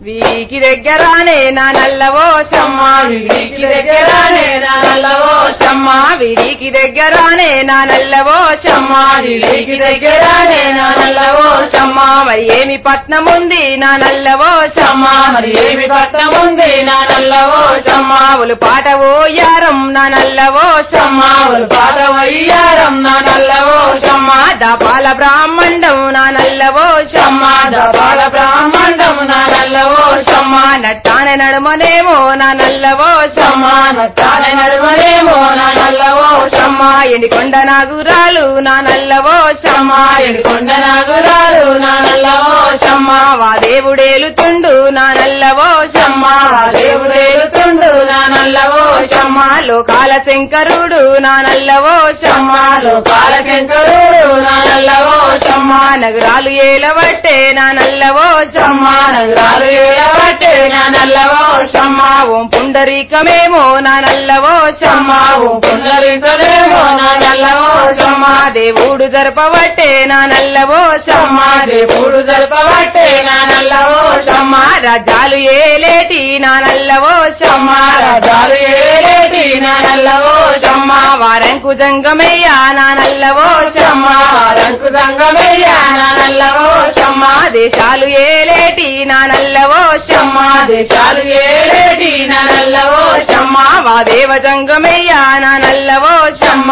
వీరికి దగ్గరానే నా నల్లవో షమ్మ వీడికి దగ్గరానే నా నల్లవో షమ్మ వీరికి దగ్గరానే నా నల్లవో షమ్మ వీడికి దగ్గరానే నా నల్లవో షమ్మ మరి ఏమి పట్నం ఉంది నా నల్లవో షమ్మ మరి ఏమి పట్టం ఉంది నా నల్లవో షమ్మావులు పాట ఓయారం నా నల్లవో షమ్మ మావులు పాట వయ్యారం నా నల్లవో షమ్మ దపాల బ్రాహ్మణం నా నల్లవో షమ్మ బాల బ్రాహ్మణం నా నల్లవో షమ్మ నట్టాన నడుమనేమో నా నల్లవో షమ్మ నచ్చాల నడుమలేమో నా నల్లవో షమ్మ ఎండికొండ నాగురాలు నా నల్లవో షమ్మ కొండ నాగురాలు నా నల్లవో షమ్మ వా దేవుడేలుతుండు నా నల్లవో షమ్మ దేవుడేలుతుండు నా నల్లవో షమ్మ లోకాల శంకరుడు నా నల్లవో షమ్మ లోకాల శంకరుడు నా నల్లవో షమ్మ నగరాలు ఏలవట్టే నా నల్లవో షమ్మ నగరాలు ఏడబట్టే నా నల్లవో షమ్మ ఓం పుండరీకమేమో నా నల్లవో షమ్మ ఓ పునరింతలేమో నా నల్లవో షమ్మ దేవుడు జరపవట్టే నా నల్లవో షమ్మ దేవుడు జరపబట్టే నా నల్లవో షమ్మ రాజాలు ఏలేటి నా నల్లవో షమ్మ రాజాలు ఏలేటి నా నల్లవో షమ్మ వారంకు జంగమయ్యా నా నల్లవో షమ్మ రంకు సంగమయ్యా నా నల్లవో షమ్మ దేశాలు ఏలేటి నా నల్లవో షమ్మ దేశాలు ఏలేటి నా నల్లవో షమ్మ వా దేవ జంగమయ్యా నా నల్లవో షమ్మ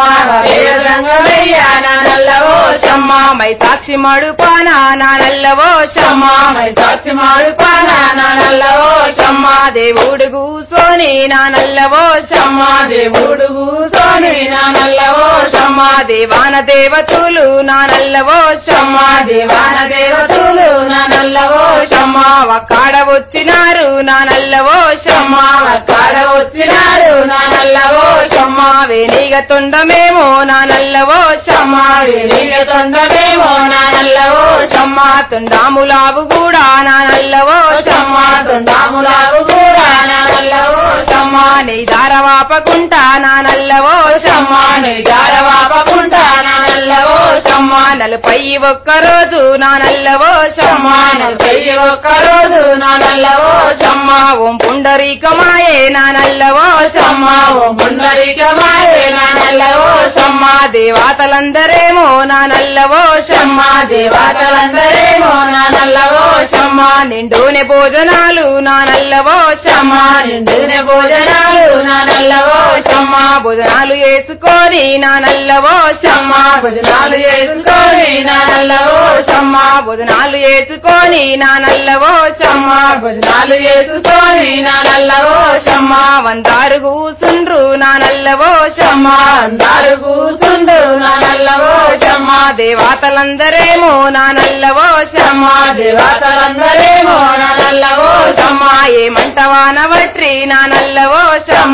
రంగమయ్యా నా నల్లవో షమ్మ మై సాక్షి మడుపానా నా నల్లవో షమ్మ మై సాక్షి మాడుపానా నా నల్లవో షమ్మ దేవుడు కూసోని నా నల్లవో షమ్మ దేవుడు కూసోని నా నల్లవో షమ్మ దేవాన దేవతులు నా నల్లవో షమ్మ దేవాన దేవతలు నా నల్లవో షమ్మ వక్కాడ వచ్చినారు నా నల్లవో షమ్మ కాడ వచ్చినారు నా నల్లవో షమ్మ వేణిగ తొండమేమో నా నల్లవో షమ్మ నీగ తొండమేమో నా నల్లవో షమ్మ తొండాములావు కూడా నా నల్లవో షమ్మ తొండాములావు కూడా నా నల్లవో షమ్మ నీ దారవాపకుంటా నా నల్లవో షమ్మ జారవాపకుంటా నా నల్లవో షమ్మ నలపై ఒక్కరోజు నా నల్లవో షమ్మ నలభై ఒక్కరోజు నా నల్లవో షమ్మ ఓం పుండరీకమాయే నా నల్లవో షమ్మ ఓ ముందరికమాయే నా నల్లవో షమ్మ దేవాతలందరేమో నా నల్లవో షమ్మ దేవతలందరేమో నా నల్లవో షమ్మ నిండునే భోజనాలు నా నల్లవో షమ్మ నిండునే భోజనాలు నా నల్లవో షమ్మ భోజనాలు వేసుకొని నా నల్లవో షమ్మ భోజనాలు చేసుకొని నా నల్లవో షమ్మ భోజనాలు వేసుకొని నా నల్లవో షమ్మ భోజనాలు చేసుకొని నా నల్లవో షమ్మ వందారు కూసుండ్రు నా నల్లవో షమ్మ అందరు కూసుండు నా నల్లవో షమ్మ దేవాతలందరేమో నా నల్లవో షమ్మ దేవతలందరేమో నా నల్లవో షమ్మ ఏమంటవానవట్రి నా నల్లవో షమ్మ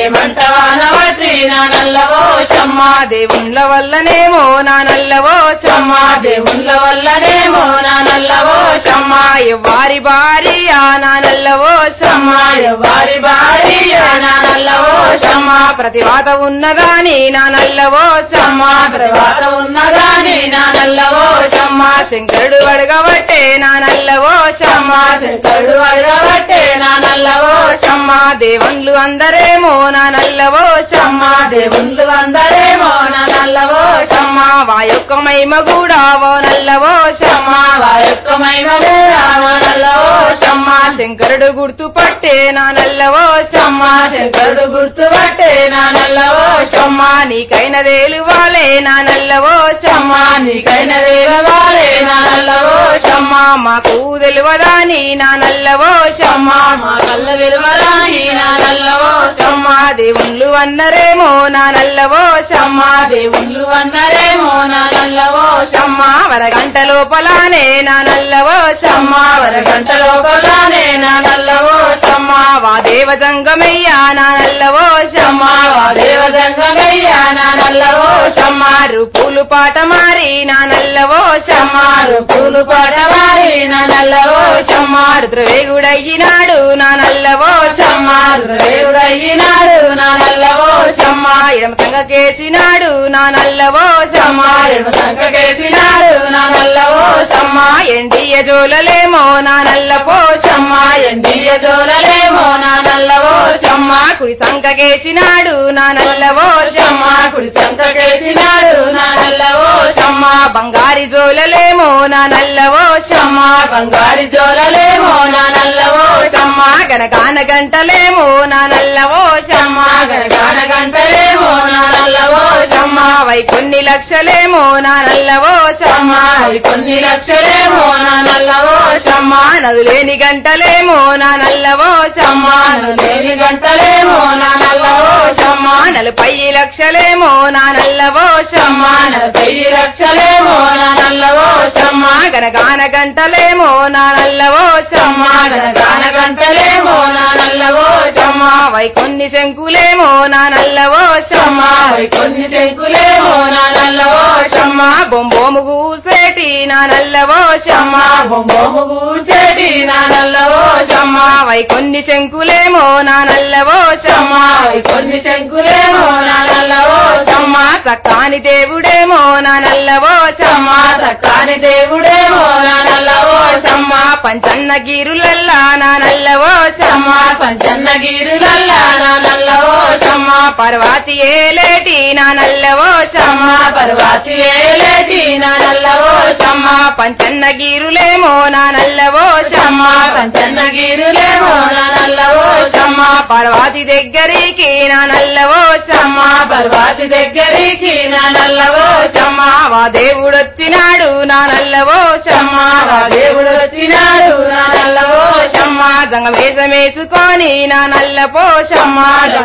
ఏమంటవానవటి నా నల్లవో షమ్మ దేవుళ్ళ వల్లనేమో నా నల్లవో షమ్మ దేవుళ్ళ వల్లనేమో నా నల్లవో షమ్మ ఎవ్వారి భార్య నా నల్లవో షమ్మ వారి భారీ నా నల్లవో షమ్మ ప్రతివాత ఉన్నదాని నా నల్లవో షమ్మ తర్వాత ఉన్నదాని నా నల్లవో షమ్మ శంకరుడు అడగబట్టే నా నల్లవో షమ్మ చెక్కడు అడగబట్టే నా నల్లవో షమ్మ దేవుళ్ళు అందరేమో నా నల్లవో షమ్మ దేవుళ్ళు అందరేమో నా నల్లవో షమ్మ వాయొక్క మహిమ కూడా ఓ నల్లవో షమ్మ వా యొక్క మహిమ కూడా నా నల్లవో షమ్మ శంకరుడు గుర్తుపట్టే నా నల్లవో షమ్మ శంకరుడు గుర్తుపట్టే నా నల్లవో షమ్మ నీకైన దేలువాలే నా నల్లవో షమ్మ నీకైన వేలవాలే నా నల్లవో షమ్మ మాకు తెలియదాని నా నల్లవో షమ్మ మా కళ్ళ విలువరాని నా నల్లవో షమ్మ దేవుళ్ళు అన్నరేమో నా నల్లవో షమ్మ దేవుళ్ళు అన్నరేమో నా నల్లవో షమ్మ వరగంట లోపలానే నా నల్లవో షమ్మ వరగంట లోపలానే నా నల్లవో షమ్మ వా దేవ జంగమయ్యా నా నల్లవో షమ్మ వా దేవదంగమయ్యా నా నల్లవో షమ్మ రూపులు పాట మారి నా నల్లవో షమ్మ పూలు పడవారి నా నల్లవో షమ్మ రుద్రవేగుడయ్యినాడు నా నల్లవో షమ్మ దేవుడయ్యినాడు నా నల్లవో షమ్మ ఎడమ సంగకేసినాడు నా నల్లవో షమ్మ ఎడమ సంకకేసినాడు నా నల్లవో షమ్మ ఎండియ జోలలేమో నా నల్ల పోషమ్మ షమ్మ ఎండియ జోలలేమో నా నల్లవో షమ్మ కుడి సంకకేసినాడు నా నల్లవో షమ్మ కుడి సంకకేసినాడు నా నల్లవో షమ్మ బంగారి జోలలేమో నా నల్లవో షమ్మ బంగారి జోలలేమో నా నల్లవో షమ్మ గనగాన గంటలేమో నా నల్లవో షమ్మ గనగాన గంటలేమో నా నల్లవో షమ్మ వై కొన్ని లక్షలేమో నా నల్లవో షమ్మ అవి కొన్ని లక్షలేమో నా నల్లవో షమ్మ నదులేని గంటలేమో నా నల్లవో షమ్మ లేని గంటలేమో నా నల్లవో షమ్మ నలభై లక్షలేమో నా నల్లవో షమ్మ నలభై లక్షలేమో నా నల్లవో షమ్మ గనగాన గంటలేమో నా నల్లవో షమ్మ గనగాన గంటలేమో నా నల్లవో షమ్మ వై కొన్ని శంకులేమో నా నల్లవో షమ్మ అవి కొన్ని శంకులేమో నా నల్లవో షమ్మ బొంబోము గూసేటి నా నల్లవో షమ్మ బొమ్మము కూసేటి నా నల్లవో షమ్మ వై కొన్ని శంకులేమో నా నల్లవో షమ్మ అవి కొన్ని శంకులేమో నా నల్లవో షమ్మ సక్కాని దేవుడేమో నా నల్లవో షమ్మ సక్కాని దేవుడేమో నా నల్లవో షమ్మ పంచన్న గిరులల్లా నా నల్లవో షమ్మ పంచన్న గిరులల్లా నా నల్లవో షమ్మ పర్వాతి ఏలేటి నా నల్లవో షమ్మ పర్వాతి ఏలేటి నా నల్లవో షమ్మ పంచన్న గిరులేమో నా నల్లవో షమ్మ పంచన్న గిరులేమో నా నల్లవో షమ్మ పర్వాతి దగ్గరికి నా నల్లవో షమ్మ పర్వాతి దగ్గరికి నా నల్లవో షమ్మ వా దేవుడొచ్చినాడు నా నల్లవో షమ్మ వా దేవుడు వచ్చినాడు నా నల్లవో షమ్మ జంగమేషమేసుకొని నా నల్ల పోషమ్మ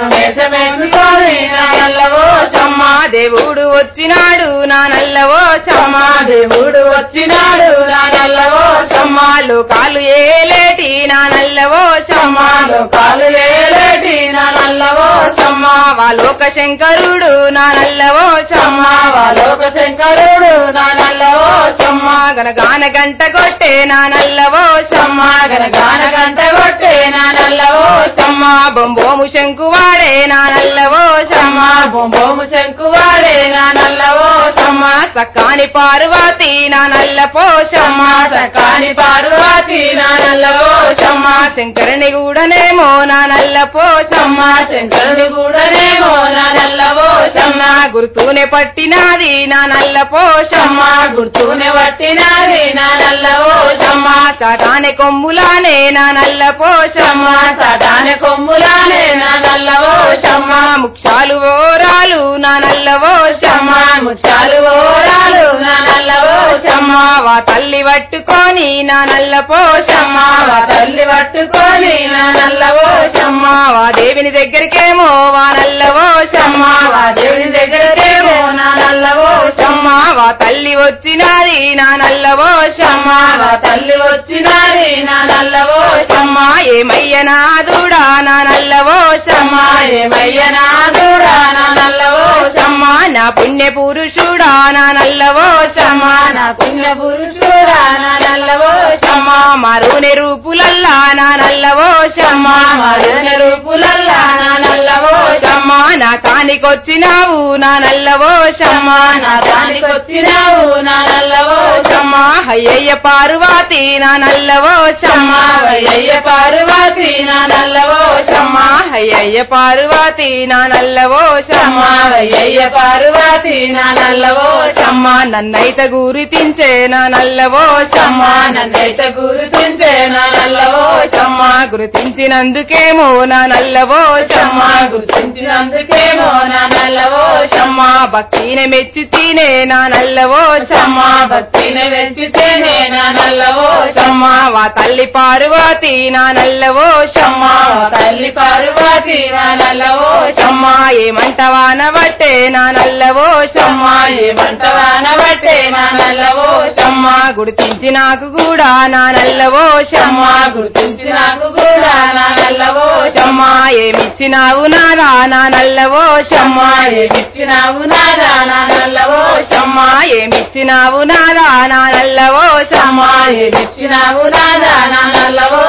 వేషమేసుకొని నా నల్లవో షమ్మ దేవుడు వచ్చినాడు నా నల్లవో షమ్మ దేవుడు వచ్చినాడు నా నల్లవో షమ్మ లోకాలు ఏలేటి నా నల్లవో షమ్మ లోకాలు ఏలేటి నా నల్లవో షమ్మ వా లోక శంకరుడు నా నల్లవో షమ్మ వా లోక శంకరుడు నా నల్లవో షమ్మ గనగాన గంట కొట్టే నా నల్లవో షమ్మ గనగాన గంట కొట్టే నా నల్లవో షమ్మ బొంబోము శంకువాడే నా నల్లవో షమ్మ బొంబోము శంకువాడే నా నల్లవో షమ్మ సక్కాని పార్వతి నా నల్ల పోషమ్మ సకాని పార్వతి నా నల్లవో షమ్మ శంకరుని కూడానేమో నా నల్ల పోషమ్మ షమ్మ శంకరుని కూడానేమో నా నల్లవో షమ్మ గుర్తూనే పట్టినాది నా నల్ల పోషమ్మ షమ్మ గుర్తునే పట్టినది నా నల్లవో షమ్మ సటానే కొమ్ములానే నా నల్ల పోషమ్మ షమ్మ సటాని కొమ్ములానే నా నల్లవో షమ్మ ముక్షాలు ఓరాలు నా నల్ల పోషమ్మ షమ్మ ముత్యాలు ఓరాలు నా నల్లవో షమ్మ వా తల్లి పట్టుకొని నా నల్ల పోషమ్మ షమ్మ వా తల్లి పట్టుకొని నా నల్లవో షమ్మ వా దేవిని దగ్గరికేమో వా నల్ల పోషమ్మ షమ్మ వా దేవుని దగ్గరకేమో నా నల్లవో షమ్మ వా తల్లి వచ్చినది నా నల్ల పోషమ్మ షమ్మ వా తల్లి వచ్చినది నా నల్లవో షమ్మ ఏమయ్య నాదుడా నా నల్ల పోషమ్మ షమ్మ ఏమయ్య నాదుడా నా నల్లవో షమ్మ నా పుణ్య పురుషుడా నా నల్ల పోషమ్మ షమ్మ నా పుణ్య పురుషుడా నా నల్లవో షమ్మ మరుని రూపులల్లా నా నల్ల పోషమ్మ షమ్మ మరుని రూపులల్లా నా నల్లవో షమ్మ నా తానికొచ్చినావు నా నల్ల పోషమ్మ షమ్మ నా దానికొచ్చినావు నా నల్లవో షమ్మ అయ్యయ్య పార్వతి నా నల్ల పోషమ్మ షమ్మ వయ్యయ్య పార్వతి నా నల్లవో షమ్మ అయ్యయ్య పార్వతి నా నల్ల పోషమ్మ షమ్మ వయ్యయ్య పార్వతి నా నల్లవో షమ్మ నన్నైత గురితించే నా నల్ల పోషమ్మ షమ్మ నన్నైతే గుర్తించే నా నల్లవో షమ్మ గుర్తించినందుకేమో నా నల్ల పోషమ్మ షమ్మ గుర్తించినందుకేమో నా నల్లవో షమ్మ భక్తిని మెచ్చి తినే నా నల్ల పోషమ్మ షమ్మ భక్తిని వెంచితేనే నా నల్లవో షమ్మ వా తల్లి పార్వతి నా నల్ల పోషమ్మ షమ్మ తల్లి పార్వతి నా నల్లవో షమ్మ ఏమంటవా నవట్టే నా నల్ల పోషమ్మ షమ్మ ఏమంటవాన బట్టే నా నల్లవో షమ్మ గుర్తించి నాకు కూడా నా నల్ల పోషమ్మ షమ్మ గుర్తించి నాకు కూడా నా నల్లవో షమ్మ ఏమిచ్చినావు నారా నా నల్ల పోషమ్మ షమ్మ ఏమిచ్చినావు నాదా నా నల్లవో షమ్మ ఏమిచ్చినావు నారా నా నల్ల పోషమ్మ షమ్మ ఏమిచ్చినావు నాదా నా నల్లవో షమ్మ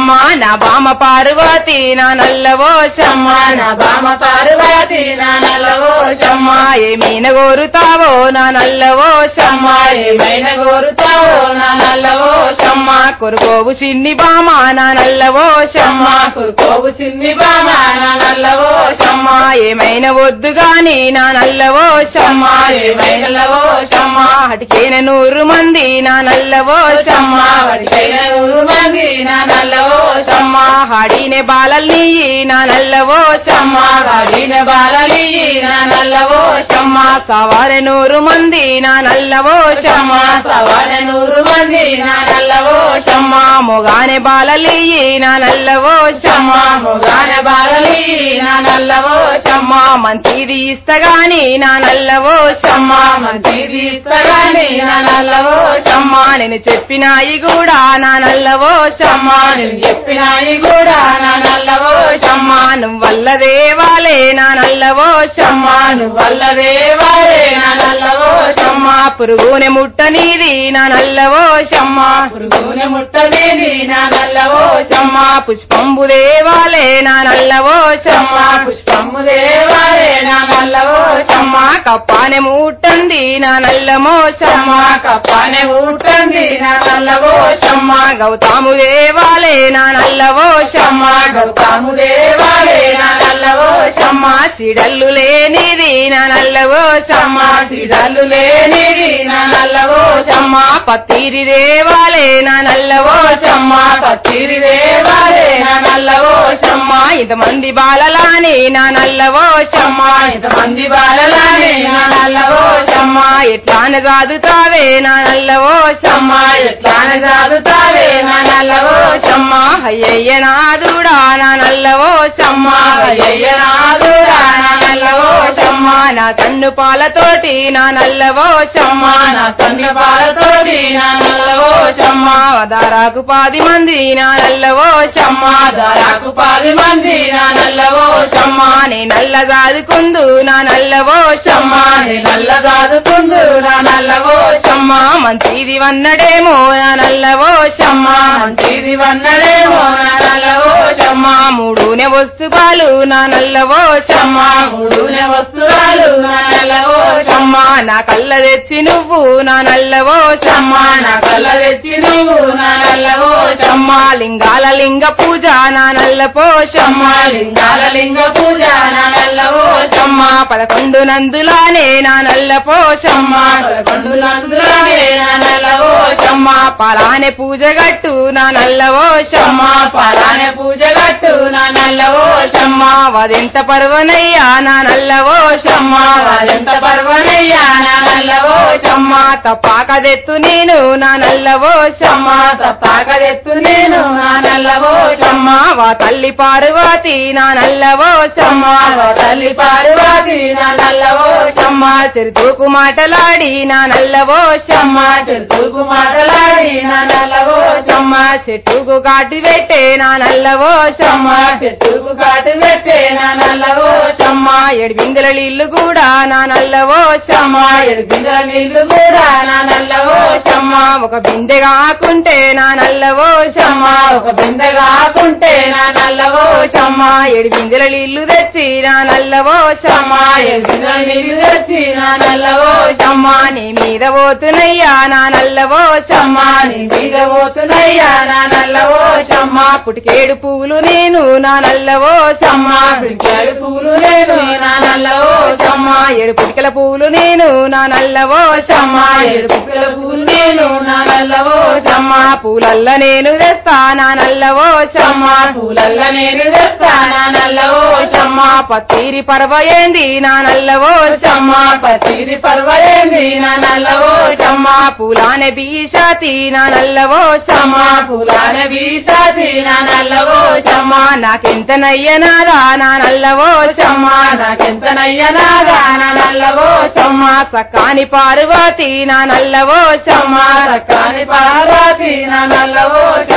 షమ్మ నా బామ పార్వతి నా నల్లవో షమ్మ నా బామ పార్వతి నా నల్లవో షమ్మ ఏమీన కోరుతావో నా నల్లవో షమ్మ ఏమైనా కోరుతావో నా నల్లవో షమ్మ కొరుకోవు చిన్ని బామ నా నల్లవో షమ్మ కోపు సిన్ని బామ నా నల్లవో షమ్మ ఏమైనా వద్దు గాని నా నల్లవో షమ్మ ఏమైనా లవో షమ్మ హటికేన నూరు మంది నా నల్లవో షమ్మ వాడికైనా నూరు మంది నా నల్లవో షమ్మ హాడినే బాలల్ని నా నల్లవో షమ్మ వాడిన బాలలి నా నల్లవో షమ్మ సవారె నూరు మంది నా నల్లవో షమ్మ సవాల నూరు మంది నా నల్లవో షమ్మ మొగానే బాలలి నా నల్లవో షమ్మ మొగాన బాలలి నా నల్లవో షమ్మ మంచిది ఇస్తగాని నా నల్లవో షమ్మ మంచిది ఇస్తగాని నా నల్లవో షమ్మ నేను చెప్పినాయి కూడా నా నల్లవో షమ్మ నేను చెప్పినాయి కూడా నా నల్లవో షమ్మ నువ్వల్ల దేవాలే నా నల్లవో షమ్మ వల్ల దేవాలే నా నల్లవో షమ్మ పురుగునే ముట్టనీది నా నల్లవో షమ్మ పురుగున ముట్టనేది నా నల్లవో షమ్మ పుష్పంబు దేవాలే నా నల్లవో షమ్మ పుష్పము దేవాలే నా నల్లవో షమ్మ కప్పానే ముట్టంది నా నల్లమో షమ్మ కప్పానే ఊటంది నా నల్లవో షమ్మ గౌతాము దేవాలే నా నల్లవో షమ్మ గౌతము దేవాలే నా నల్లవో షమ్మ సిడల్లు లేనిది నా నల్లవో షమ్మ సిడలు లేనిది నా నల్లవో షమ్మ పత్తిరి దేవాలే నా నల్లవో షమ్మ పత్తిరి దేవాలే నా నల్లవో షమ్మ ఇంతమంది బాలలాని నా నల్లవో షమ్మ ఇంతమంది బాలలానే నా నల్లవో షమ్మ ఎట్లాన సాదుతావే నా నల్లవో షమ్మ ఎట్లాన చదువుతావే నా నల్లవో షమ్మ అయ్యయ్య నాదుడా నా నల్లవో షమ్మ అయ్యయ్య నాదుడా నా నల్లవో షమ్మ నా సన్ను పాలతోటి నా నల్లవో షమ్మ నా సంగ పాలతోటి నా నల్లవో షమ్మ దారాకు పాది మంది నా నల్లవో షమ్మ దారాకు పది మంది నా నల్లవో షమ్మ నే నల్ల సాదుకుందు నా నల్లవో షమ్మ నీ నల్ల దాదుకుందు నా నల్లవో షమ్మ మంచిది వన్నడేమో నా నల్లవో షమ్మ మంచిది వన్నడేమో నా నల్లవో షమ్మ మూడునే వస్తు పాలు నా నల్లవో షమ్మ మూడునే వస్తువులు నా నల్లవో షమ్మ నా కళ్ళ తెచ్చి నువ్వు నా నల్లవో షమ్మ నా కళ్ళ తెచ్చి నువ్వు నా నల్లవో షమ్మ లింగాల లింగ పూజ నా నల్లపో షమ్మ లింగాల లింగ పూజ నా నల్లవో షమ్మ పదకొండు నందులానే నా నల్లపో షమ్మ పదకొండు నందులానే నా నల్లవో షమ్మ పలానే పూజ గట్టు నా నల్లవో షమ్మ పాలానే పూజ గట్టు నా నల్లవో షమ్మ వదెంత పర్వనయ్యా నా నల్లవో షమ్మ ఎంత పర్వనయ్యా నా నల్లవో షమ్మ తపాకదెత్తు నేను నా నల్లవో షమ్మ తప్పాకదెత్తు నేను నా నల్లవో షమ్మ వా తల్లి పార్వతి నా నల్లవో షమ్మ తల్లి పార్వతి నా నల్లవో షమ్మ సిరితూకు మాటలాడి నా నల్లవో షమ్మ చెరుకు మాటలాడి నా నల్లవో షమ్మ చెట్టుకు కాటి పెట్టే నా నల్లవో షమ్మ చెట్టుకు కాటు పెట్టే నా నల్లవో షమ్మ ఎడిబిందెల నీళ్లు కూడా నా నల్లవో షమ్మ ఎడిపిన నీళ్లు కూడా నా నల్లవో షమ్మ ఒక బిందె కాకుంటే నా నల్లవో షమ్మ ఒక బిందె కాకుంటే నా నల్లవో షమ్మ ఎడిబిందెల నీళ్లు తెచ్చి నా నల్లవో షమ్మ ఎడిపిన నీళ్లు తెచ్చి నా నల్లవో షమ్మ నీ మీద పోతున్నయ్యా నా నల్లవో షమ్మ నీ మీద పోతున్నాయ్యా నా నల్లవో షమ్మ పుటికేడు పువ్వులు నేను నా నల్లవో షమ్మ పిడికాడు పూలు నేను నా నల్లవో షమ్మ ఏడు పుటికల పువ్వులు నేను నా నల్లవో షమ్మ ఏడు పుక్కల పూలు నేను నా నల్లవో షమ్మ పూలల్ల నేను తెస్తా నా నల్లవో షమ్మ పూలల్ల నేను తెస్తా నా నల్లవో షమ్మ పత్తిరి పర్వయేంది నా నల్లవో షమ్మ పచ్చిది పర్వలేంది నా నల్లవో షమ్మ పూలానే బీషాతి నా నల్లవో షమ్మ పూలాన వీసాది నా నల్లవో షమ్మ నాకెంత నయ్యనాదా నా నల్లవో షమ్మ నాకెంత నయ్యనాగా నా నల్లవో షమ్మ సకాని పార్వతి నా నల్లవో షమ్మ కాని పార్వతి నా నల్లవో షమ్మ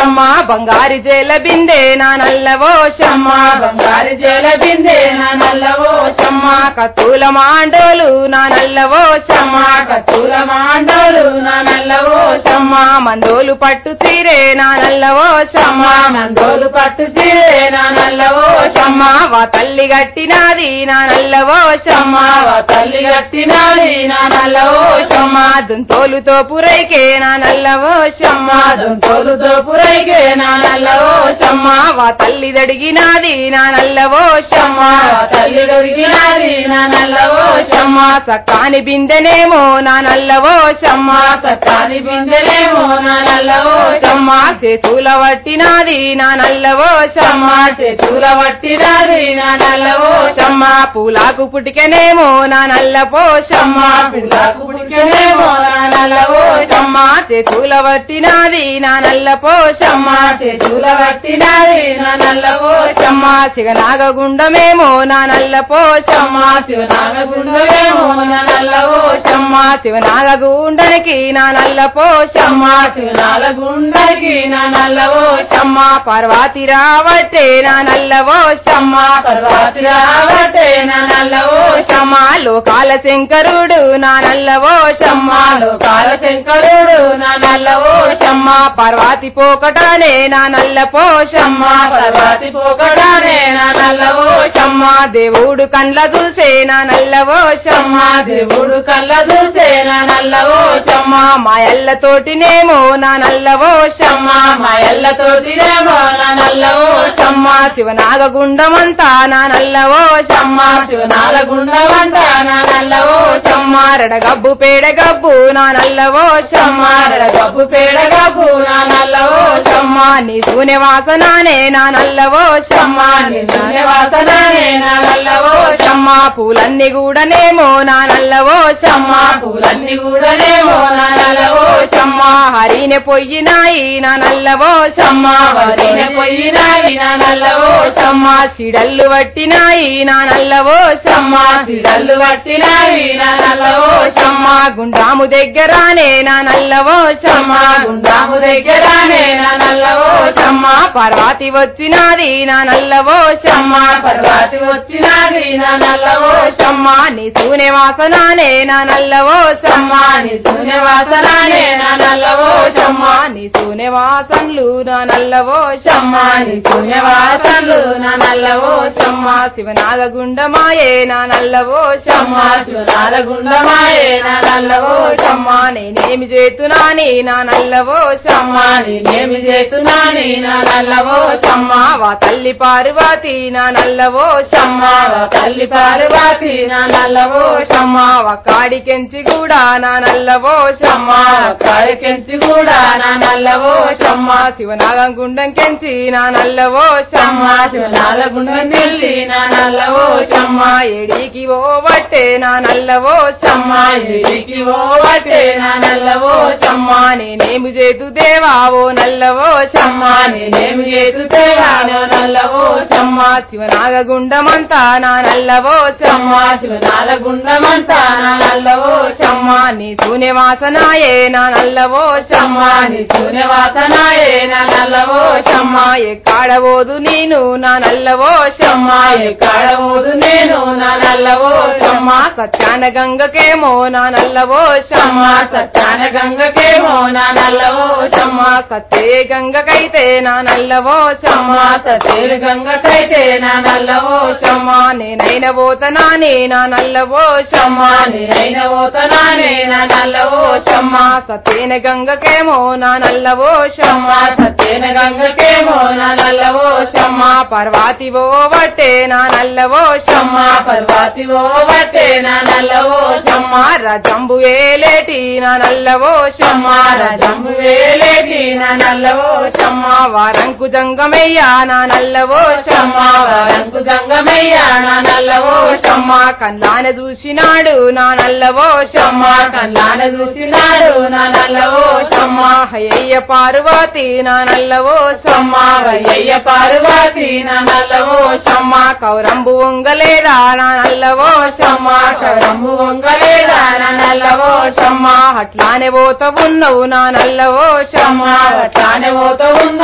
బంగారి జేల బిందే నా నల్లవో షమ్మ బంగారు జల బిందే నా నల్లవో షమ్మ కత్తుల మాండోలు నా నల్లవో షమ్మ కత్తుల మాండలు నా నల్లవో షమ్మ మందోలు పట్టు తీరే నా నల్లవో షమ్మ మందోలు పట్టు సీరే నా నల్లవో షమ్మ వా తల్లి గట్టినాది నా నల్లవో షమ్మ వా తల్లి కట్టినది నా నల్లవో షమ్మ దుంతోలుతో పురైకే నా నల్లవో షమ్మ తోలుతో పురైకే నా నల్లవో షమ్మ వా తల్లి దడిగినాది నా నల్లవో షమ్మ వా తల్లి దొరికినది నా నల్లవో షమ్మ సక్కాని బిందెనేమో నా నల్లవో షమ్మ సత్తాని బిందెలేమో నా నల్లవో షమ్మ చేతుల వట్టినాది నా నల్లవో షమ్మ చేతుల పట్టినది నా నల్లవో షమ్మ పూలాకు పుటికెనేమో నా నల్ల పోషమ్మ పిల్లకు పుట్టికేమో నా నల్లవో షమ్మ చేతుల వట్టినాది నా నల్ల పోషమ్మ చేతుల పట్టినది నా నల్లవో షమ్మ సిగనాగ గుండమేమో నా నల్ల పోషమ్మ శివనాగగుండవేమో నా నల్లవో షమ్మ శివనాగ గుండనికి నా నల్ల పోషమ్మ శివనాగగుండకి నా నల్లవో షమ్మ పార్వతి రావట్టే నా నల్లవో షమ్మ పర్వతి రావటే నా నల్లవో షమ్మ లోకాల శంకరుడు నా నల్లవో షమ్మ లోకాల శంకరుడు నా నల్లవో షమ్మ పార్వతి పోకటానే నా నల్ల పోషమ్మ పర్వతి పోకడానే నా నల్లవో షమ్మ దేవుడు కండ్ల చూసే నా నల్లవో షమ్మ దేవుడు కళ్ళ చూసే నా నల్లవో షమ్మ మాయల్లతోటినేమో నా నల్లవో షమ్మ మా ఎల్లతోటినేమో నా నల్లవో షమ్మ శివనాగ గుండమంతా నా నల్లవో షమ్మ శివనాల గుండవంట నా నల్లవో షమ్మ రడగబ్బు పేడగబ్బు నా నల్లవో షమ్మ గబ్బు పేడగబ్బు నా నల్లవో షమ్మ నీ సూనె వాసనానే నా నల్లవో షమ్మ నిజమే వాసననే నా నల్లవో షమ్మ పూలన్నీ కూడానేమో నా నల్లవో షమ్మ పూలన్నీ కూడానేమో నా నల్లవో షమ్మ హరినె పొయ్యినాయి నా నల్లవో షమ్మ వదిన పోయినావి నా నల్లవో షమ్మ సిడల్లు పట్టినాయి నా నల్లవో షమ్మ సిడల్లు పట్టినావి నా నల్లవో షమ్మ గుండాము దగ్గరానే నా నల్లవో షమ్మ గుండాము దగ్గరానే నా నల్లవో షమ్మ పర్వతి వచ్చినాది నా నల్లవో షమ్మ పర్వతి వచ్చినది నా నల్లవో షమ్మ నీ సూనె వాసనానే నా నల్లవో షమ్మ నీ శూన్య వాసనానే నా నల్లవో షమ్మ నీ సూనె వాసన్లు నా నల్లవో షమ్మ నీ శూన్య వాసనలు నా నల్లవో షమ్మ శివనాగ గుండమాయే నా నల్లవో షమ్మ శివనాల గుండమాయే నా నల్లవో షమ్మ నేనేమి చేతునాని నా నల్లవో షమ్మ నేనేమి చేస్తున్నాని నా నల్లవో షమ్మ వా తల్లి పార్వతి నా నల్లవో షమ్మ వా తల్లి పార్వతి నా నల్లవో షమ్మ కాడికెంచి కూడా నా నల్లవో షమ్మ కాడికెంచి కూడా నా నల్లవో షమ్మ శివనాగం గుండం కెంచి నా నల్లవో షమ్మ శివనాల గుండం నెల్లి నా నల్లవో షమ్మ ఎడికి ఓ బట్టే నా నల్లవో షమ్మ ఎడికి ఓ వటే నా నల్లవో షమ్మ నేనేమి చేతు దేవా ఓ నల్లవో షమ్మ నేనేమి చేతుతే నా నల్లవో షమ్మ శివనాగ గుండమంతా నా నల్లవో షమ్మ శివనాల గుండమంతా నా నల్లవో షమ్మ నీ సూనె వాసనాయే నా నల్లవో షమ్మ నీ శూన్య వాసనాయే నా నల్లవో షమ్మ ఎక్కడ పోదు నేను నా నల్లవో షమ్మ ఎక్కడ పోదు నేను నా నల్లవో షమ్మ సత్యాన గంగకేమో నా నల్లవో షమ్మ సత్యాన గంగకేమో నా నల్లవో షమ్మ సత్యే గంగకైతే నా నల్లవో షమ్మ సతేరు గంగకైతే నా నల్లవో షమ్మ నేనైన పోతనానే నా నల్లవో షమ్మ నేనైన పోతనానే నా నల్లవో షమ్మ సత్యేన గంగకేమో నా నల్లవో షమ్మ సత్యేన గంగకేమో నా నల్లవో షమ్మ పర్వాతి ఓ వట్టే నా నల్లవో షమ్మ పర్వతి ఓ బట్టే నా నల్లవో షమ్మ రజంబు ఏలేటి నా నల్లవో షమ్మ రజంబు వేలేటి నా నల్లవో షమ్మ వారంకు జంగమయ్యా నా నల్లవో షమ్మ వరంకు గంగమయ్య నా నల్లవో షమ్మ కన్నాన చూసినాడు నా నల్లవో షమ్మ కళ్ళాన చూసినాడు నా నల్లవో షమ్మ హయ్య పార్వతి నా నల్లవో షమ్మ వయ్యయ్య పార్వతి నా నల్లవో షమ్మ కౌరంబు వంగలేదా నా నల్లవో షమ్మ కరమ్ము వంగలేదా నా నల్లవో షమ్మ అట్లానే పోత ఉన్నవు నా నల్లవో షమ్మ అట్లానే పోతూ ఉన్నావు నా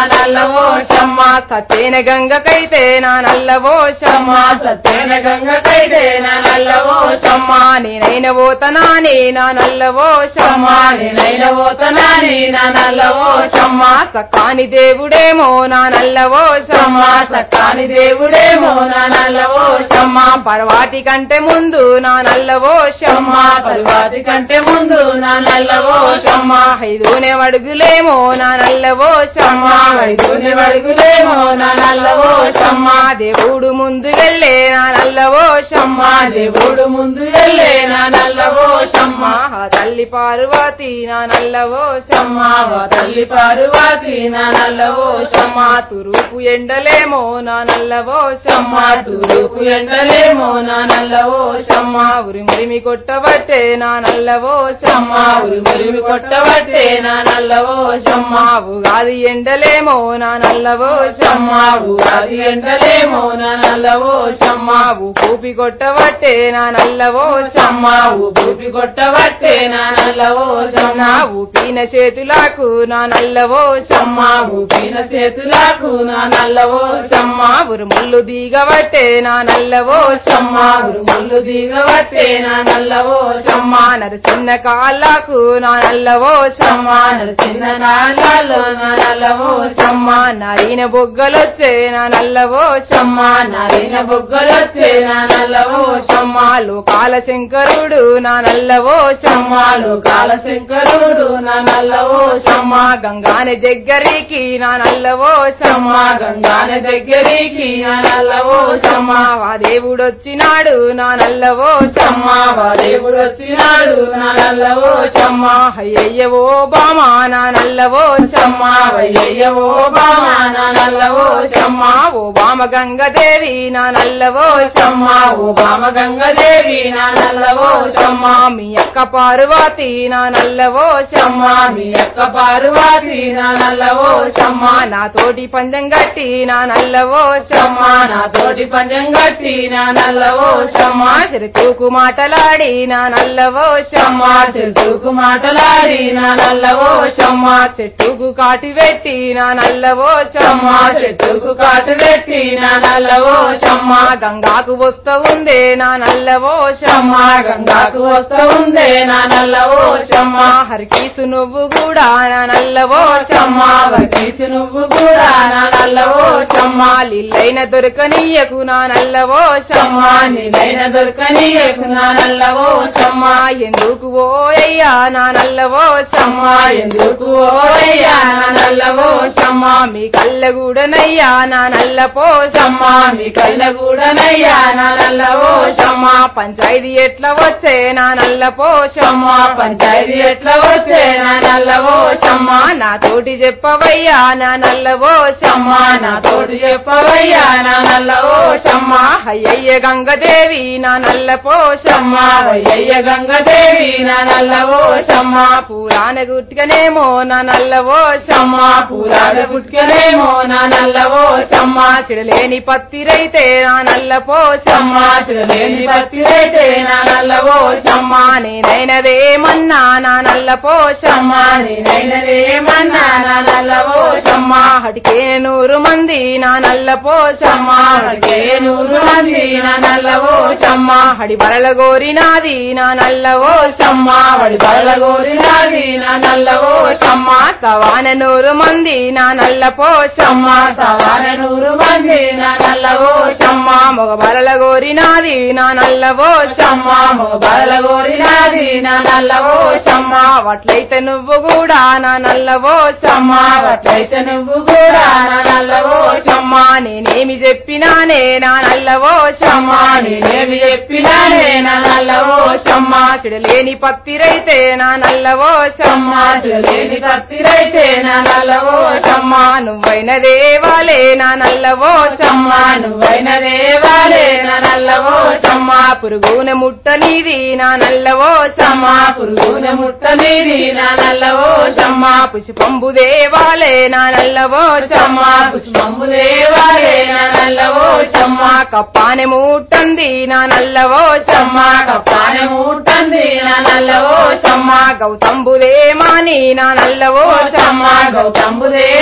నల్లవో షమ్మ సత్యన గంగకైతే నా నల్లవో షమ్మ సత్యన గంగకైతే నా నల్లవో షమ్మ నేనైన పోతనాని నా నల్లవో షమ్మ నేనైన పోతనాని నా నల్లవో షమ్మ సకాని దేవుడేమో నా నల్లవో షమ్మ సకాని దేవుడేమో నా నల్లవో షమ్మ పర్వాటి కంటే ముందు నా నల్లవో షమ్మ పర్వాతి కంటే ముందు నా నల్లవో షమ్మ ఐదూనే అడుగులేమో నా నల్లవో షమ్మ వడుగుని వడుగులేమో నా నల్లవో షమ్మ దేవుడు ముందుకెళ్ళే నా నల్లవో షమ్మ దేవుడు ముందు వెళ్ళే నా నల్లవో షమ్మ ఆ తల్లి పార్వతి నా నల్లవో షమ్మ వా తల్లి పార్వతి నా నల్లవో షమ్మ తురుపు ఎండలేమో నా నల్లవో షమ్మ తూరుపు ఎండలేమో నా నల్లవో షమ్మ ఉరిమురిమి కొట్టబట్టే నా నల్లవో షమ్మ ఉరి ఉరిమి కొట్టబట్టే నా నల్లవో షమ్మ ఉగాది ఎండలేమో నా నల్లవో షమ్మ ఉగాది ఎండలేమో నా నల్లవో షమ్మ కూపి కొట్టబట్టే నా నల్లవో షమ్మ ఊపి కొట్టబట్టే నా నల్లవో షమ్మ ఊపిన చేతులకు నా నల్లవో షమ్మ ఊపిన చేతులకు నా నల్లవో షమ్మ ఉరుముళ్ళు దిగబట్టే నా నల్లవో షమ్మ ఉరుముళ్ళు దిగబట్టే నా నల్లవో షమ్మ నరసిన్న కాళ్ళకు నా నల్లవో షమ్మ చిన్న నాళ్ళలో నా నల్లవో షమ్మ నరిన బొగ్గలొచ్చే నా నల్లవో షమ్మ నరిన బొగ్గలొచ్చే నా నల్లవో షమ్మ లోకాల శంకరుడు నా నల్లవో షమ్మ కాల శంకరుడు నా నల్లవో షమ్మ గంగాని దగ్గరికి నా నల్లవో షమ్మ గంగాన దగ్గరికి నా నల్లవో షమ్మ వా దేవుడొచ్చినాడు నా నల్లవో షమ్మ వా దేవుడు వచ్చినాడు నా నల్లవో షమ్మ అయ్యయ్యవో బామా నా నల్లవో షమ్మ వయ్యవో బామా నా నల్లవో షమ్మ ఓ బామ గంగదేవి నా నల్లవో షమ్మ ఓ బామ గంగదేవి నా నల్లవో షమ్మ మీ అక్క పార్వతి నా నల్లవో షమ్మ మీ యొక్క పార్వతి నా నల్లవో షమ్మ నా తోటి పందెం గట్టి నా నల్లవో షమ్మ నా తోటి పంజం గట్టి నా నల్లవో షమ్మ సిరితూకు మాటలాడి నా నల్లవో షమ్మ చెట్టుకు మాటలాడి నా నల్లవో షమ్మ చెట్టుకు కాటి పెట్టి నా నల్లవో షమ్మ చెట్టుకు కాటు పెట్టి నా నల్లవో షమ్మ గంగాకు వస్తూ ఉందే నా నల్లవో షమ్మ గంగాకు వస్తూ ఉందే నా నల్లవో షమ్మ హరికీసు నువ్వు కూడా నా నల్లవో షమ్మ వకీసు నువ్వు కూడా నా నల్లవో షమ్మ లిల్లైన దొరకనీయకు నా నల్లవో షమ్మ నిలైన దొరకని నా నల్లవో షమ్మ ఎందుకు ఓ అయ్యా నా నల్లవో షమ్మ ఎందుకు ఓయ్యా నా నల్లవో షమ్మ మీ కళ్ళగూడనయ్యా నా నల్లపో షమ్మ మీ కళ్ళ కూడానయ్యా నా నల్లవో షమ్మ పంచాయతీ ఎట్లా వచ్చే నా నల్లపో షమ్మ పంచాయతీ ఎట్లా వచ్చే నా నల్లవో షమ్మ నా తోటి చెప్పవయ్యా నా నల్లవో షమ్మ నా తోటి చెప్పవయ్యా నా నల్లవో షమ్మ అయ్యయ్య గంగదేవి నా నల్లపో షమ్మ అయ్యయ్య గంగదేవి నా నల్లవో షమ్మ పురాణ గుట్టిగనేమో నా నల్లవో షమ్మ పూలాడ పుట్టుకనేమో నా నల్లవో షమ్మ సిడలేని పత్తిరైతే నా నల్లపో షమ్మ లేని భక్తిరైతే నా నల్లవో షమ్మ నేనైనదేమన్నా నా నల్లపో షమ్మ నేనైనదేమన్నా నా నల్లవో షమ్మ హటికే నూరు మంది నా నల్లపో షమ్మ హడికే నూరు మంది నా నల్లవో షమ్మ హడి బరల గోరినాది నా నల్లవో షమ్మ వడి బల గోరినాది నా నల్లవో షమ్మ సవాన నూరు మంది నా నల్లపో షమ్మ సవాన నూరు మంది నా నల్లవో షమ్మ మొగ బరల గోరినాది నా నల్లవో షమ్మ బల గోరినాది నా నల్లవో షమ్మ వట్లయితే నువ్వు కూడా నా నల్లవో షమ్మ అట్లయితే నువ్వు కూడా నా నల్లవో షమ్మ నేనేమి చెప్పినానే నా నల్లవో షమ్మ నేనేమి చెప్పినానే నా నల్లవో షమ్మ సిడలేని పత్తిరైతే నా నల్లవో షమ్మ లేని కత్తిరైతే నా నల్లవో షమ్మ నువ్వైన దేవాలే నా నల్లవో షమ్మ నువ్వైన దేవాలే నా నల్లవో షమ్మ పురుగున ముట్టనిది నా నల్లవో షమ్మ పురుగున ముట్టనిది నా నల్లవో షమ్మ పుష్పంబు దేవాలే నా నల్లవో షమ్మ పుష్పంబు దేవాలే నా నల్లవో షమ్మ కప్పానె ముట్టంది నా నల్లవో షమ్మ కప్పాన మూటంది నా నల్లవో షమ్మ గౌతంబు దేమాని నా నల్లవో షమ్మ గౌతంబు దేవాలే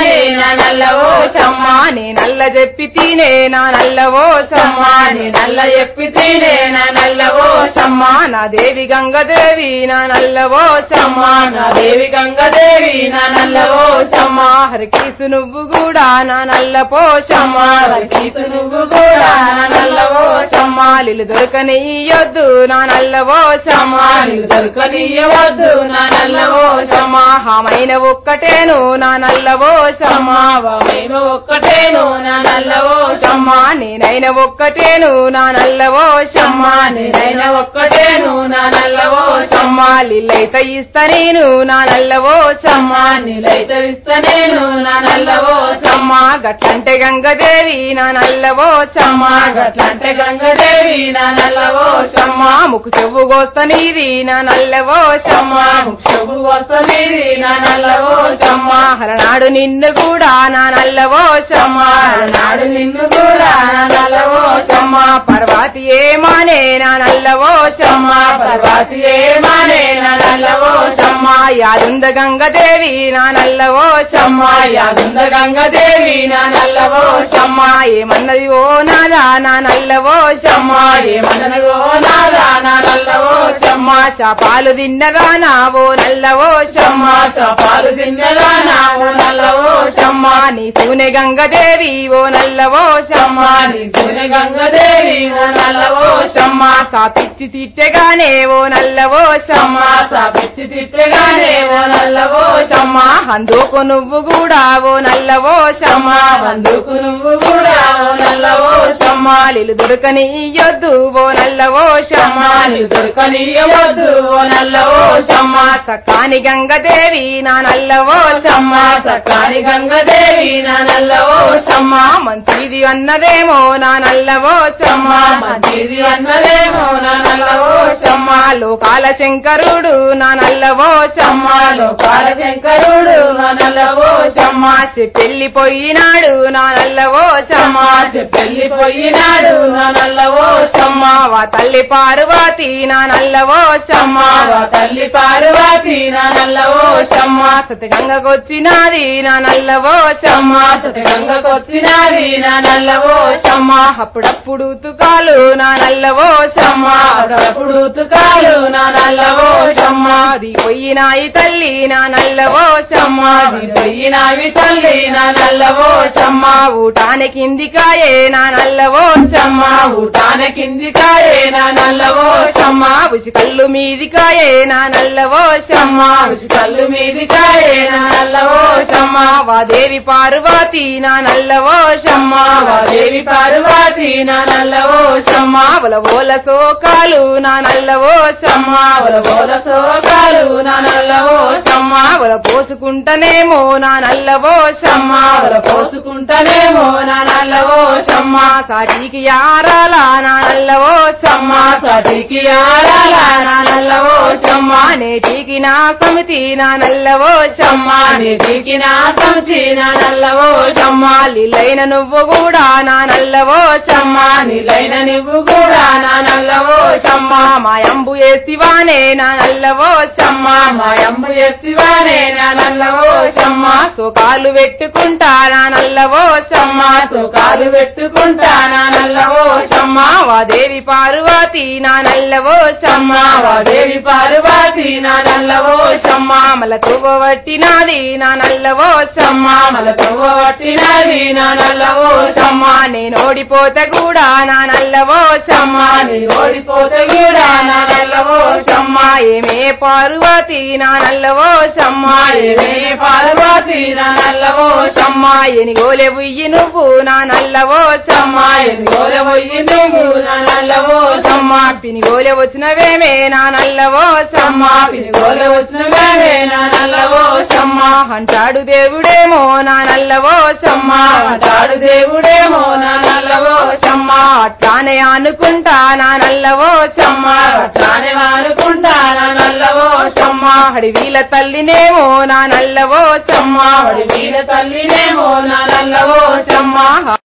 నా నల్లవో షమ్మ నే నల్ల చెప్పి తినే నా నల్లవో షమ్మ నీ నల్ల చెప్పి తినే నా నల్లవో షమ్మ నా దేవి గంగదేవి నా నల్లవో షమ్మ నా దేవి గంగదేవి నా నల్లవో షమ్మ హరికీసు నువ్వు కూడా నా నల్ల పోషమ్మ కీసు నువ్వు కూడా నా నల్లవో షమ్మ లిలు దొరకనియొద్దు నా నల్లవో షమ్మ నీకు దొరకనీయవద్దు నా నల్లవో షమ్మ హామైన ఒక్కటేను నా నల్లవో షమ్మ నేను ఒక్కటేను నా నల్లవో షమ్మ నేనైన ఒక్కటేను నా నల్లవో షమ్మ నేనైనా ఒక్కటేను నా నల్లవో షమ్మ లిల్లైత ఇస్తా నేను నా నల్లవో షమ్మ నీలైతే ఇస్తనేను నా నల్లవో షమ్మ గట్లంటే గంగదేవి నా నల్లవో షమ్మ గట్లంటే గంగదేవి నా నల్లవో షమ్మ ముక్కు చెవు గోస్త నీది నా నల్లవో షమ్మ శుభు వస్తలేది నా నల్లవో షమ్మ హరనాడు నిన్ను కూడా నా నల్లవో షమ్మ నాడు నిన్ను కూడా నా నల్లవో షమ్మ పర్వతి ఏమానే నా నల్లవో షమ్మ పర్వతి ఏమానే నా నల్లవో షమ్మ యాదుంద గంగదేవి నా నల్లవో షమ్మ యాదుంద గంగదేవి నా నల్లవో షమ్మ ఏమన్నది ఓ నాదా నా నల్లవో షమ్మ ఏమనగో నాదా నా నల్లవో షమ్మ శాపాలు తిన్నదానా ఓ నల్లవో షమ్మ పాలు తిన్నదా నా ఓ నల్లవో షమ్మ నీ సూనె గంగదేవి ఓ నల్లవో షమ్మ నీ సూర్య గంగదేవి ఓ నల్లవో షమ్మ సాపిచ్చి తిట్టెగానే ఓ నల్లవో షమ్మ సాపిచ్చి తిట్టగానే ఓ నల్లవో షమ్మ అందుకు నువ్వు కూడా ఓ నల్లవో షమ్మ వందుకు నువ్వు కూడా ఓ నల్లవో షమ్మ లిలు దొరకనియొద్దు ఓ నల్లవో షమ్మ నీకు దొరకనీయవద్దు ఓ నల్లవో షమ్మ సకాని గంగదేవి నా నల్లవో షమ్మ సకాని గంగదేవి నా నల్లవో షమ్మ మంచిది అన్నదేమో నా నల్లవో షమ్మ మంచిది అన్నదేమో నా నల్లవో షమ్మ లోకాల శంకరుడు నా నల్లవో షమ్మ లోకాల శంకరుడు నా నల్లవో షమ్మ పెళ్లిపోయినాడు నా నల్లవో షమ్మ పెళ్లిపోయినాడు నా నల్లవో షమ్మ వా తల్లి పార్వతి నా నల్లవో షమ్మ వా తల్లి పార్వతి నా నల్లవో షమ్మ సతగంగకొచ్చినాది నా నల్లవో షమ్మ గంగకొచ్చినాది నా నల్లవో షమ్మ అప్పుడప్పుడు తుకాలు నా నల్లవో షమ్మ అప్పుడు ఉతుకాలు నా నల్లవో షమ్మ అది పోయినాయి తల్లి నా నల్లవో షమ్మ పోయినావి తల్లి నా నల్లవో షమ్మ ఊటానికి కిందికాయే నా నల్లవో షమ్మ ఊటాన కింది కాయే నా నల్లవో షమ్మ ఉసి కళ్ళు మీదికాయే నా నల్లవో షమ్మ కళ్ళు మీది కాయే నా నల్లవో షమ్మ వాదేవి పార్వతి నా నల్లవో షమ్మ దేవి పార్వతి నా నల్లవో షమ్మ బలవోల సోకాలు నా నల్లవో షమ్మ బోల సోకాలు నా నల్లవో షమ్మ బల పోసుకుంటనేమో నా నల్లవో షమ్మ పోసుకుంటానేమో నా నల్లవో షమ్మ సాటికి యారాల నా నల్లవో షమ్మ సటికి ఆడాల నా నల్లవో షమ్మ నేటికి నా సమితి నా నల్లవో షమ్మ నీటికి నా సంతి నా నల్లవో షమ్మ లీలైన నువ్వు కూడా నా నల్లవో షమ్మ నీలైన నువ్వు కూడా నా నల్లవో షమ్మ మాయంబు వేస్తివానే నా నల్లవో షమ్మ మాయమ్మ చేస్తివానే నా నల్లవో షమ్మ సోకాలు పెట్టుకుంటా నా నల్లవో షమ్మ సుఖాలు పెట్టుకుంటా నా నల్లవో షమ్మ వాదేవి పార్వతి నా నల్లవో షమ్మ దేవి పార్వతి నా నల్లవో షమ్మ మల వట్టినాది నా నల్లవో షమ్మ మల పట్టినది నా నల్లవో షమ్మ నేను ఓడిపోతే కూడా నా నల్లవో షమ్మ నీ ఓడిపోతే కూడా నా నల్లవో షమ్మ ఏమే పార్వతి నా నల్లవో షమ్మ ఏమే పార్వతి నా నల్లవో షమ్మ ఎనిగోలే బుయ్యి నువ్వు నా నల్లవో షమ్మ ఎన్నిగోల పోయి నువ్వు నా నల్లవో షమ్మ పినిగోలే వచ్చినవేమే నా నల్లవో షమ్మ పినిగోల వచ్చిన మేమే నా నల్లవో షమ్మ అంటాడు దేవుడేమో నా నల్లవో షమ్మ అంటాడు దేవుడేమో నా నల్లవో షమ్మ అట్లానే అనుకుంటా నా నల్లవో షమ్మ అట్లానే అనుకుంటా నా నల్లవో షమ్మ హడివీల తల్లినేమో నా నల్లవో షమ్మ వాడి వీర తల్లినేమో నా నల్లవో షమ్మ